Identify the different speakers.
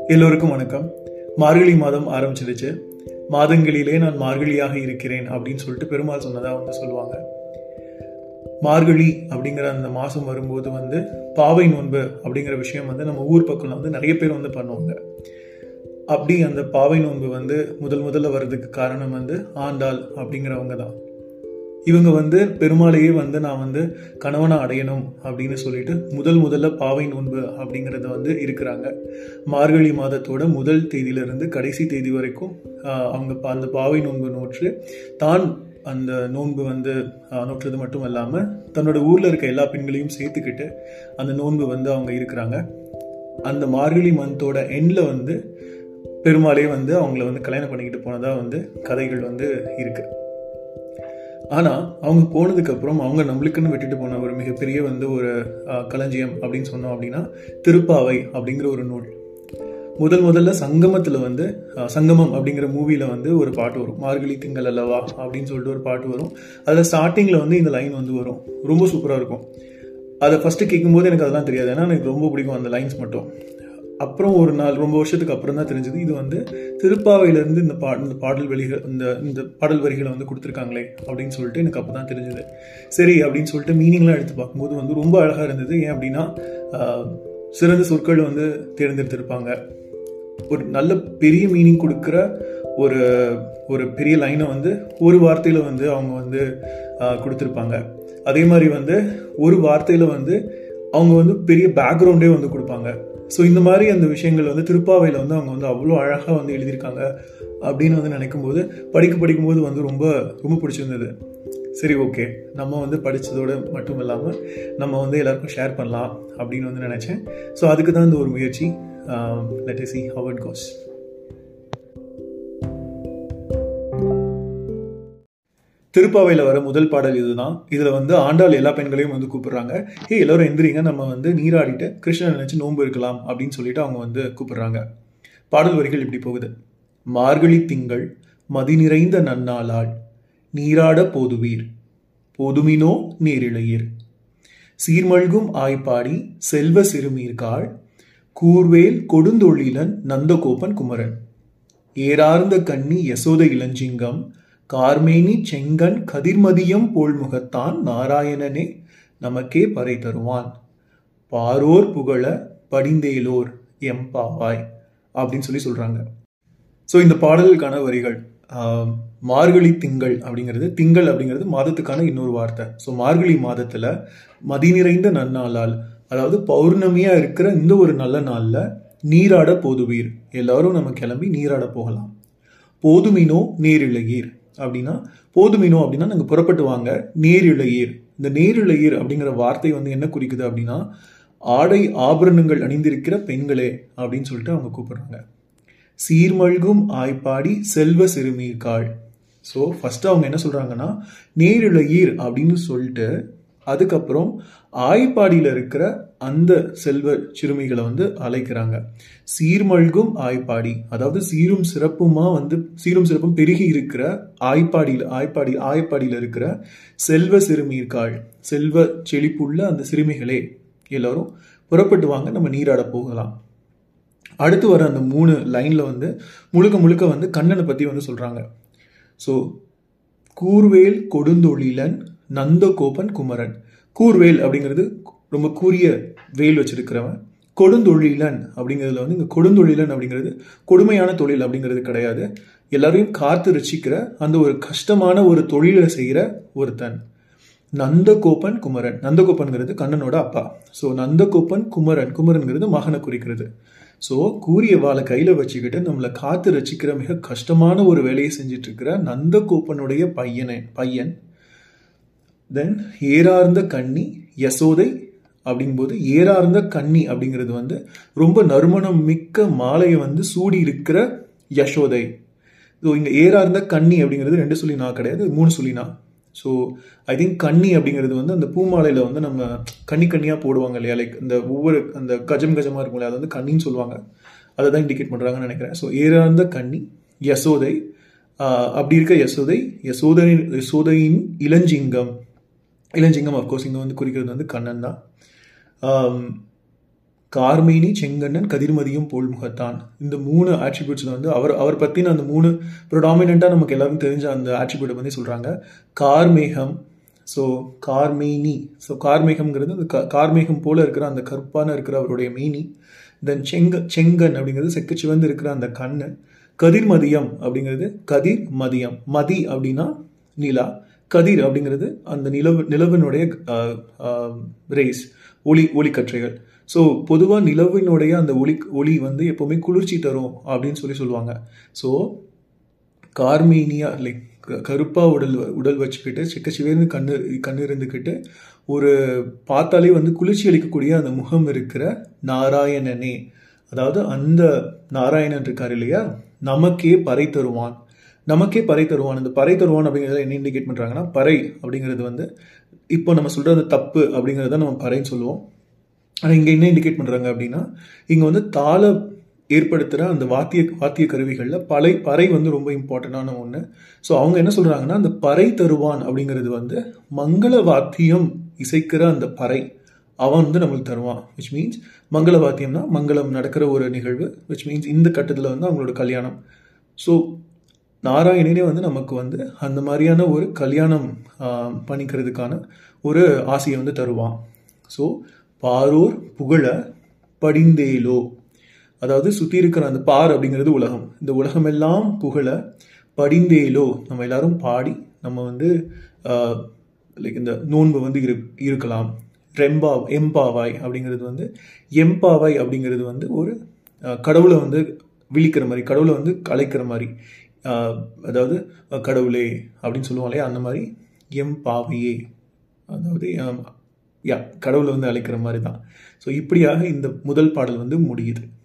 Speaker 1: எல்லோருக்கும் வணக்கம் மார்கழி மாதம் ஆரம்பிச்சிருச்சு மாதங்களிலே நான் மார்கழியாக இருக்கிறேன் அப்படின்னு சொல்லிட்டு பெருமாள் சொன்னதா வந்து சொல்லுவாங்க மார்கழி அப்படிங்கிற அந்த மாதம் வரும்போது வந்து பாவை நோன்பு அப்படிங்கிற விஷயம் வந்து நம்ம ஊர் பக்கம் வந்து நிறைய பேர் வந்து பண்ணுவாங்க அப்படி அந்த பாவை நோன்பு வந்து முதல் முதல்ல வர்றதுக்கு காரணம் வந்து ஆண்டாள் அப்படிங்கிறவங்க தான் இவங்க வந்து பெருமாளையே வந்து நான் வந்து கணவனை அடையணும் அப்படின்னு சொல்லிட்டு முதல் முதல்ல பாவை நோன்பு அப்படிங்கிறத வந்து இருக்கிறாங்க மார்கழி மாதத்தோட முதல் தேதியிலிருந்து கடைசி தேதி வரைக்கும் ஆஹ், அவங்க பா- அந்த பாவை நோன்பு நோற்று தான் அந்த நோன்பு வந்து ஆஹ், நோற்றது மட்டும் இல்லாமல் தன்னோட ஊரில் இருக்க எல்லா பெண்களையும் சேர்த்துக்கிட்டு அந்த நோன்பு வந்து அவங்க இருக்கிறாங்க அந்த மார்கழி மந்தோட எண்ணில் வந்து பெருமாளே வந்து அவங்கள வந்து கல்யாணம் பண்ணிக்கிட்டு போனதா வந்து கதைகள் வந்து இருக்கு ஆனா அவங்க போனதுக்கு அப்புறம் அவங்க நம்மளுக்குன்னு விட்டுட்டு போன ஒரு மிகப்பெரிய வந்து ஒரு ஆஹ், களஞ்சியம் அப்படின்னு சொன்னோம் அப்படின்னா திருப்பாவை அப்படிங்கிற ஒரு நூல் முதல் முதல்ல சங்கமத்துல வந்து ஆஹ், சங்கமம் அப்படிங்கிற மூவில வந்து ஒரு பாட்டு வரும் மார்கழி திங்கள் அல்லவா அப்படின்னு சொல்லிட்டு ஒரு பாட்டு வரும் அதுல ஸ்டார்டிங்ல வந்து இந்த லைன் வந்து வரும் ரொம்ப சூப்பரா இருக்கும் அதை ஃபர்ஸ்ட் கேட்கும்போது எனக்கு அதெல்லாம் தெரியாது ஏன்னா எனக்கு ரொம்ப பிடிக்கும் அந்த லைன்ஸ் மட்டும் அப்புறம் ஒரு நாள் ரொம்ப வருஷத்துக்கு அப்புறம் தான் தெரிஞ்சது இது வந்து திருப்பாவையிலேருந்து இந்த பா இந்த பாடல் வரிகள் இந்த இந்த பாடல் வரிகளை வந்து கொடுத்துருக்காங்களே அப்படின்னு சொல்லிட்டு எனக்கு அப்போ தான் தெரிஞ்சது சரி அப்படின்னு சொல்லிட்டு மீனிங்லாம் எடுத்து பார்க்கும்போது வந்து ரொம்ப அழகாக இருந்தது ஏன் அப்படின்னா ஆஹ், சிறந்த சொற்கள் வந்து தேர்ந்தெடுத்திருப்பாங்க ஒரு நல்ல பெரிய மீனிங் கொடுக்குற ஒரு ஒரு பெரிய லைனை வந்து ஒரு வார்த்தையில வந்து அவங்க வந்து ஆஹ், கொடுத்திருப்பாங்க அதே மாதிரி வந்து ஒரு வார்த்தையில வந்து அவங்க வந்து பெரிய பேக்ரவுண்டே வந்து கொடுப்பாங்க ஸோ இந்த மாதிரி அந்த விஷயங்கள் வந்து திருப்பாவையில் வந்து அவங்க வந்து அவ்வளோ அழகாக வந்து எழுதியிருக்காங்க அப்படின்னு வந்து நினைக்கும் போது படிக்க படிக்கும்போது வந்து ரொம்ப ரொம்ப பிடிச்சிருந்தது சரி ஓகே நம்ம வந்து படித்ததோடு மட்டும் இல்லாமல் நம்ம வந்து எல்லாருக்கும் ஷேர் பண்ணலாம் அப்படின்னு வந்து நினச்சேன் ஸோ அதுக்கு தான் இந்த ஒரு முயற்சி let see how it goes திருப்பாவையில் வர முதல் பாடல் இதுதான் இதில் வந்து ஆண்டாள் எல்லா பெண்களையும் வந்து கூப்பிடுறாங்க ஹே எல்லாரும் எந்திரிங்க நம்ம வந்து நீராடிட்டு கிருஷ்ணன் நினைச்சு நோன்பு இருக்கலாம் அப்படின்னு சொல்லிட்டு அவங்க வந்து கூப்பிடுறாங்க பாடல் வரிகள் இப்படி போகுது மார்கழி திங்கள் மதி நிறைந்த நன்னாளாள் நீராட போதுவீர் போதுமினோ நேரிழையீர் சீர்மல்கும் ஆய்ப்பாடி செல்வ சிறுமீர்காள் கூர்வேல் கொடுந்தொழிலன் நந்தகோபன் குமரன் ஏறார்ந்த கண்ணி யசோத இளஞ்சிங்கம் கார்மேனி செங்கன் கதிர்மதியம் போல்முகத்தான் நாராயணனே நமக்கே பறை தருவான் பாரோர் புகழ படிந்தேலோர் எம்பாவாய் அப்படின்னு சொல்லி சொல்றாங்க ஸோ இந்த பாடலுக்கான வரிகள் ஆம், மார்கழி திங்கள் அப்படிங்கிறது திங்கள் அப்படிங்கிறது மாதத்துக்கான இன்னொரு வார்த்தை ஸோ மார்கழி மாதத்துல மதி நிறைந்த நன்னாளால் அதாவது பௌர்ணமியா இருக்கிற இந்த ஒரு நல்ல நாள்ல நீராட போதுவீர் எல்லாரும் நம்ம கிளம்பி நீராட போகலாம் போதுமினோ நேரிழையீர் அப்படின்னா போதுமினோ அப்படின்னா நாங்கள் புறப்பட்டு வாங்க நேரிழையீர் இந்த நேரிழையீர் அப்படிங்கிற வார்த்தை வந்து என்ன குறிக்குது அப்படின்னா ஆடை ஆபரணங்கள் அணிந்திருக்கிற பெண்களே அப்படின்னு சொல்லிட்டு அவங்க கூப்பிடுறாங்க சீர்மல்கும் ஆய்ப்பாடி செல்வ சிறுமீர்காள் ஸோ ஃபர்ஸ்ட் அவங்க என்ன சொல்றாங்கன்னா நேரிழையீர் அப்படின்னு சொல்லிட்டு அதுக்கப்புறம் ஆய்ப்பாடியில் இருக்கிற அந்த செல்வ சிறுமிகளை வந்து அழைக்கிறாங்க சீர்மல்கும் ஆய்ப்பாடி அதாவது சீரும் சிறப்புமா வந்து சீரும் சிறப்பும் பெருகி இருக்கிற ஆய்ப்பாடியில் ஆய்ப்பாடி ஆய்ப்பாடியில் இருக்கிற செல்வ சிறுமீர்காள் செல்வ செழிப்புள்ள அந்த சிறுமிகளே எல்லாரும் புறப்பட்டு வாங்க நம்ம நீராட போகலாம் அடுத்து வர அந்த மூணு லைன்ல வந்து முழுக்க முழுக்க வந்து கண்ணனை பத்தி வந்து சொல்றாங்க ஸோ கூர்வேல் கொடுந்தொழிலன் நந்தகோபன் குமரன் கூர்வேல் அப்படிங்கிறது ரொம்ப கூரிய வேல் வச்சிருக்கிறவன் கொடுந்தொழிலன் அப்படிங்கிறதுல வந்து இங்க கொடுந்தொழிலன் அப்படிங்கிறது கொடுமையான தொழில் அப்படிங்கிறது கிடையாது எல்லாரையும் காத்து ரசிக்கிற அந்த ஒரு கஷ்டமான ஒரு தொழிலை செய்கிற ஒருத்தன் நந்தகோபன் குமரன் நந்தகோபன்கிறது கண்ணனோட அப்பா ஸோ நந்தகோபன் குமரன் குமரன்கிறது மகனை குறிக்கிறது ஸோ கூரிய வாளை கையில வச்சுக்கிட்டு நம்மளை காத்து ரசிக்கிற மிக கஷ்டமான ஒரு வேலையை செஞ்சுட்டு இருக்கிற நந்தகோபனுடைய பையனை பையன் தென் ஏறார்ந்த கன்னி யசோதை அப்படிங்கும்போது ஏறார்ந்த கன்னி அப்படிங்கிறது வந்து ரொம்ப நறுமணம் மிக்க மாலையை வந்து சூடி இருக்கிற யசோதை ஸோ இங்கே ஏறார்ந்த கன்னி அப்படிங்கிறது ரெண்டு சொல்லி நான் கிடையாது மூணு சொல்லி நான் ஸோ ஐ திங்க் கன்னி அப்படிங்கிறது வந்து அந்த பூமாலையில் வந்து நம்ம கன்னி கன்னியாக போடுவாங்க இல்லையா லைக் இந்த ஒவ்வொரு அந்த கஜம் கஜமாக இருக்கும் இல்லையா அது வந்து கன்னின்னு சொல்லுவாங்க அதை தான் இண்டிகேட் பண்ணுறாங்கன்னு நினைக்கிறேன் ஸோ ஏறார்ந்த கன்னி யசோதை ஆஹ் அப்படி இருக்க யசோதை யசோதை யசோதையின் இளஞ்சிங்கம் இளஞ்சிங்கம் அஃப்கோர்ஸ் இங்கே வந்து குறிக்கிறது வந்து கண்ணன் தான் ஆம், கார்மேனி செங்கண்ணன் கதிர்மதியும் போல் முகத்தான் இந்த மூணு ஆட்ரிபியூட்ஸில் வந்து அவர் அவர் பற்றின அந்த மூணு ப்ரொடாமினண்ட்டாக நமக்கு எல்லாருக்கும் தெரிஞ்ச அந்த ஆட்ரிபியூட்டை பற்றி சொல்கிறாங்க கார்மேகம் ஸோ கார்மேனி ஸோ கார்மேகம்ங்கிறது அந்த கா- கார்மேகம் போல இருக்கிற அந்த கருப்பான இருக்கிற அவருடைய மேனி தென் செங்க செங்கன் அப்படிங்கிறது செக்கு சிவந்து இருக்கிற அந்த கண்ணு கதிர்மதியம் அப்படிங்கிறது கதிர் மதியம் மதி அப்படின்னா நிலா கதிர் அப்படிங்கிறது அந்த நிலவு நிலவினுடைய ரேஸ் ஒளி ஒளிக்கற்றைகள் ஸோ பொதுவாக நிலவினுடைய அந்த ஒளி ஒளி வந்து எப்போவுமே குளிர்ச்சி தரும் அப்படின்னு சொல்லி சொல்லுவாங்க ஸோ கார்மீனியா லைக் கருப்பா உடல் உடல் வச்சுக்கிட்டு சிக்க சிவேர்ந்து கண்ணு கண்ணு இருந்துக்கிட்டு ஒரு பார்த்தாலே வந்து குளிர்ச்சி அளிக்கக்கூடிய அந்த முகம் இருக்கிற நாராயணனே அதாவது அந்த நாராயணன் இருக்கார் இல்லையா நமக்கே பறை தருவான் நமக்கே பறை தருவான் இந்த பறை தருவான் அப்படிங்கிறத என்ன இண்டிகேட் பண்ணுறாங்கன்னா பறை அப்படிங்கிறது வந்து இப்போ நம்ம சொல்கிறது தப்பு அப்படிங்கிறத நம்ம பறைன்னு சொல்லுவோம் ஆனால் இங்கே என்ன இண்டிகேட் பண்ணுறாங்க அப்படின்னா இங்கே வந்து தாள ஏற்படுத்துகிற அந்த வாத்திய வாத்திய கருவிகளில் பறை பறை வந்து ரொம்ப இம்பார்ட்டண்டான ஒன்று ஸோ அவங்க என்ன சொல்கிறாங்கன்னா அந்த பறை தருவான் அப்படிங்கிறது வந்து மங்கள வாத்தியம் இசைக்கிற அந்த பறை அவன் வந்து நம்மளுக்கு தருவான் விச் மீன்ஸ் மங்கள வாத்தியம்னா மங்களம் நடக்கிற ஒரு நிகழ்வு விச் மீன்ஸ் இந்த கட்டத்தில் வந்து அவங்களோட கல்யாணம் ஸோ நாராயணனே வந்து நமக்கு வந்து அந்த மாதிரியான ஒரு கல்யாணம் ஆஹ், பண்ணிக்கிறதுக்கான ஒரு ஆசையை வந்து தருவான் ஸோ பாரூர் புகழ படிந்தேலோ அதாவது சுற்றி இருக்கிற அந்த பார் அப்படிங்கிறது உலகம் இந்த உலகமெல்லாம் புகழ படிந்தேலோ நம்ம எல்லாரும் பாடி நம்ம வந்து லைக் இந்த நோன்பு வந்து இரு இருக்கலாம் ரெம்பா எம்பாவாய் அப்படிங்கிறது வந்து எம்பாவாய் அப்படிங்கிறது வந்து ஒரு அஹ், கடவுளை வந்து விழிக்கிற மாதிரி கடவுளை வந்து கலைக்கிற மாதிரி அஹ், அதாவது அஹ், கடவுளே அப்படின்னு சொல்லுவோம் இல்லையா அந்த மாதிரி எம்பாவையே அதாவது அஹ், யா கடவுளை வந்து அழைக்கிற மாதிரி தான் ஸோ இப்படியாக இந்த முதல் பாடல் வந்து முடியுது